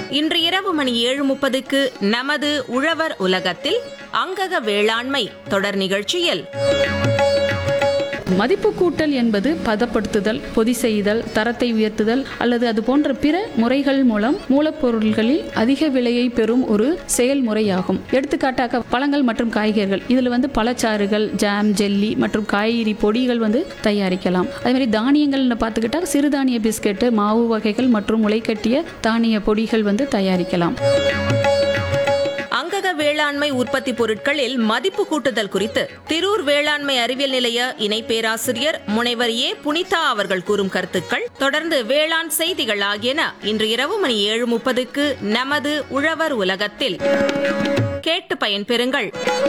இன்று இரவு மணி ஏழு முப்பதுக்கு நமது உழவர் உலகத்தில் அங்கக வேளாண்மை தொடர் நிகழ்ச்சியில் மதிப்பு கூட்டல் என்பது பதப்படுத்துதல் பொதி செய்தல் தரத்தை உயர்த்துதல் அல்லது அது போன்ற பிற முறைகள் மூலம் மூலப்பொருள்களில் அதிக விலையை பெறும் ஒரு செயல்முறையாகும் எடுத்துக்காட்டாக பழங்கள் மற்றும் காய்கறிகள் இதில் வந்து பழச்சாறுகள் ஜாம் ஜெல்லி மற்றும் காய்கறி பொடிகள் வந்து தயாரிக்கலாம் அதே மாதிரி தானியங்கள்னு பார்த்துக்கிட்டா சிறுதானிய பிஸ்கெட்டு மாவு வகைகள் மற்றும் முளைக்கட்டிய தானிய பொடிகள் வந்து தயாரிக்கலாம் அங்கக வேளாண்மை உற்பத்தி பொருட்களில் மதிப்பு கூட்டுதல் குறித்து திரூர் வேளாண்மை அறிவியல் நிலைய இணை பேராசிரியர் முனைவர் ஏ புனிதா அவர்கள் கூறும் கருத்துக்கள் தொடர்ந்து வேளாண் செய்திகள் ஆகியன இன்று இரவு மணி ஏழு முப்பதுக்கு நமது உழவர் உலகத்தில் கேட்டு பயன்பெறுங்கள்